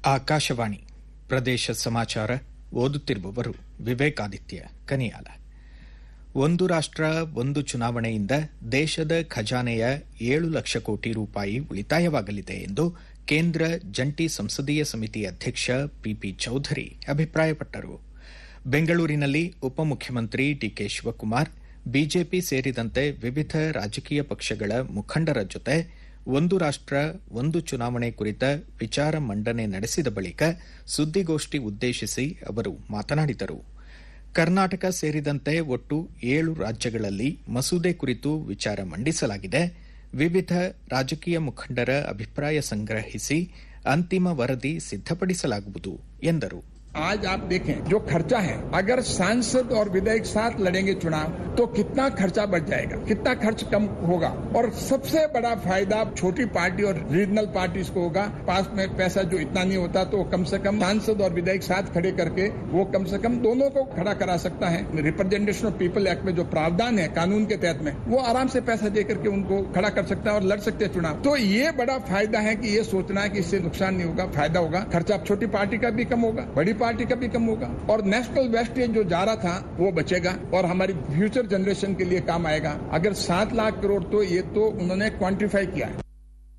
ಆಕಾಶವಾಣಿ ಪ್ರದೇಶ ಸಮಾಚಾರ ಓದುತ್ತಿರುವವರು ವಿವೇಕಾದಿತ್ಯ ಕನಿಯಾಲ ಒಂದು ರಾಷ್ಟ್ರ ಒಂದು ಚುನಾವಣೆಯಿಂದ ದೇಶದ ಖಜಾನೆಯ ಏಳು ಲಕ್ಷ ಕೋಟಿ ರೂಪಾಯಿ ಉಳಿತಾಯವಾಗಲಿದೆ ಎಂದು ಕೇಂದ್ರ ಜಂಟಿ ಸಂಸದೀಯ ಸಮಿತಿ ಅಧ್ಯಕ್ಷ ಪಿಪಿ ಚೌಧರಿ ಅಭಿಪ್ರಾಯಪಟ್ಟರು ಬೆಂಗಳೂರಿನಲ್ಲಿ ಉಪಮುಖ್ಯಮಂತ್ರಿ ಡಿಕೆ ಶಿವಕುಮಾರ್ ಬಿಜೆಪಿ ಸೇರಿದಂತೆ ವಿವಿಧ ರಾಜಕೀಯ ಪಕ್ಷಗಳ ಮುಖಂಡರ ಜೊತೆ ಒಂದು ರಾಷ್ಟ್ರ ಒಂದು ಚುನಾವಣೆ ಕುರಿತ ವಿಚಾರ ಮಂಡನೆ ನಡೆಸಿದ ಬಳಿಕ ಸುದ್ದಿಗೋಷ್ಠಿ ಉದ್ದೇಶಿಸಿ ಅವರು ಮಾತನಾಡಿದರು ಕರ್ನಾಟಕ ಸೇರಿದಂತೆ ಒಟ್ಟು ಏಳು ರಾಜ್ಯಗಳಲ್ಲಿ ಮಸೂದೆ ಕುರಿತು ವಿಚಾರ ಮಂಡಿಸಲಾಗಿದೆ ವಿವಿಧ ರಾಜಕೀಯ ಮುಖಂಡರ ಅಭಿಪ್ರಾಯ ಸಂಗ್ರಹಿಸಿ ಅಂತಿಮ ವರದಿ ಸಿದ್ದಪಡಿಸಲಾಗುವುದು ಎಂದರು आज आप देखें जो खर्चा है अगर सांसद और विधायक साथ लड़ेंगे चुनाव तो कितना खर्चा बढ़ जाएगा कितना खर्च कम होगा और सबसे बड़ा फायदा छोटी पार्टी और रीजनल पार्टीज को होगा पास में पैसा जो इतना नहीं होता तो कम से कम सांसद और विधायक साथ खड़े करके वो कम से कम दोनों को खड़ा करा सकता है रिप्रेजेंटेशन ऑफ पीपल एक्ट में जो प्रावधान है कानून के तहत में वो आराम से पैसा दे करके उनको खड़ा कर सकता है और लड़ सकते हैं चुनाव तो ये बड़ा फायदा है कि ये सोचना है कि इससे नुकसान नहीं होगा फायदा होगा खर्चा छोटी पार्टी का भी कम होगा बड़ी पार्टी का भी कम होगा और नेशनल वेस्टेज जो जा रहा था वो बचेगा और हमारी फ्यूचर जनरेशन के लिए काम आएगा अगर सात लाख करोड़ तो ये तो उन्होंने क्वांटिफाई किया है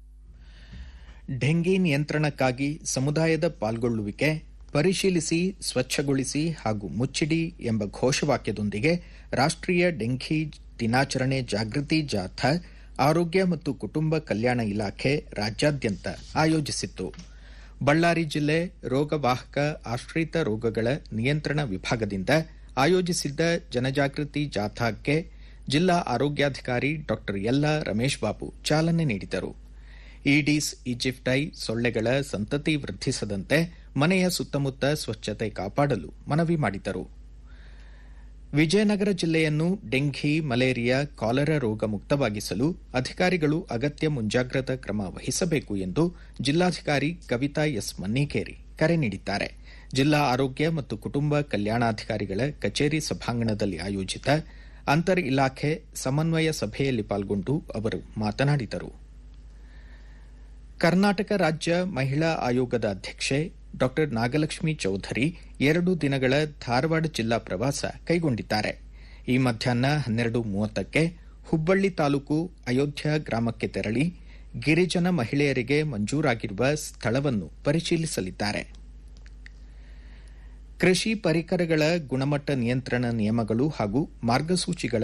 ಡೆಂಗಿ ನಿಯಂತ್ರಣಕ್ಕಾಗಿ ಸಮುದಾಯದ ಪಾಲ್ಗೊಳ್ಳುವಿಕೆ ಪರಿಶೀಲಿಸಿ ಸ್ವಚ್ಛಗೊಳಿಸಿ ಹಾಗೂ ಮುಚ್ಚಿಡಿ ಎಂಬ ಘೋಷವಾಕ್ಯದೊಂದಿಗೆ ರಾಷ್ಟೀಯ ಡೆಂಘಿ ದಿನಾಚರಣೆ ಜಾಗೃತಿ ಜಾಥಾ ಆರೋಗ್ಯ ಮತ್ತು ಕುಟುಂಬ ಕಲ್ಯಾಣ ಇಲಾಖೆ ರಾಜ್ಯಾದ್ಯಂತ ಆಯೋಜಿಸಿತ್ತು ಬಳ್ಳಾರಿ ಜಿಲ್ಲೆ ರೋಗವಾಹಕ ಆಶ್ರಿತ ರೋಗಗಳ ನಿಯಂತ್ರಣ ವಿಭಾಗದಿಂದ ಆಯೋಜಿಸಿದ್ದ ಜನಜಾಗೃತಿ ಜಾಥಾಕ್ಕೆ ಜಿಲ್ಲಾ ಆರೋಗ್ಯಾಧಿಕಾರಿ ಡಾ ಯಲ್ಲಾ ರಮೇಶ್ ಬಾಬು ಚಾಲನೆ ನೀಡಿದರು ಈಡೀಸ್ ಈಜಿಪ್ಟೈ ಸೊಳ್ಳೆಗಳ ಸಂತತಿ ವೃದ್ಧಿಸದಂತೆ ಮನೆಯ ಸುತ್ತಮುತ್ತ ಸ್ವಚ್ಛತೆ ಕಾಪಾಡಲು ಮನವಿ ಮಾಡಿದರು ವಿಜಯನಗರ ಜಿಲ್ಲೆಯನ್ನು ಡೆಂಘಿ ಮಲೇರಿಯಾ ಕಾಲರಾ ರೋಗ ಮುಕ್ತವಾಗಿಸಲು ಅಧಿಕಾರಿಗಳು ಅಗತ್ಯ ಮುಂಜಾಗ್ರತಾ ಕ್ರಮ ವಹಿಸಬೇಕು ಎಂದು ಜಿಲ್ಲಾಧಿಕಾರಿ ಕವಿತಾ ಎಸ್ ಮನ್ನಿಕೇರಿ ಕರೆ ನೀಡಿದ್ದಾರೆ ಜಿಲ್ಲಾ ಆರೋಗ್ಯ ಮತ್ತು ಕುಟುಂಬ ಕಲ್ಯಾಣಾಧಿಕಾರಿಗಳ ಕಚೇರಿ ಸಭಾಂಗಣದಲ್ಲಿ ಆಯೋಜಿತ ಅಂತರ್ ಇಲಾಖೆ ಸಮನ್ವಯ ಸಭೆಯಲ್ಲಿ ಪಾಲ್ಗೊಂಡು ಅವರು ಮಾತನಾಡಿದರು ಕರ್ನಾಟಕ ರಾಜ್ಯ ಮಹಿಳಾ ಆಯೋಗದ ಅಧ್ಯಕ್ಷೆ ಡಾ ನಾಗಲಕ್ಷ್ಮಿ ಚೌಧರಿ ಎರಡು ದಿನಗಳ ಧಾರವಾಡ ಜಿಲ್ಲಾ ಪ್ರವಾಸ ಕೈಗೊಂಡಿದ್ದಾರೆ ಈ ಮಧ್ಯಾಹ್ನ ಹನ್ನೆರಡು ಮೂವತ್ತಕ್ಕೆ ಹುಬ್ಬಳ್ಳಿ ತಾಲೂಕು ಅಯೋಧ್ಯ ಗ್ರಾಮಕ್ಕೆ ತೆರಳಿ ಗಿರಿಜನ ಮಹಿಳೆಯರಿಗೆ ಮಂಜೂರಾಗಿರುವ ಸ್ಥಳವನ್ನು ಪರಿಶೀಲಿಸಲಿದ್ದಾರೆ ಕೃಷಿ ಪರಿಕರಗಳ ಗುಣಮಟ್ಟ ನಿಯಂತ್ರಣ ನಿಯಮಗಳು ಹಾಗೂ ಮಾರ್ಗಸೂಚಿಗಳ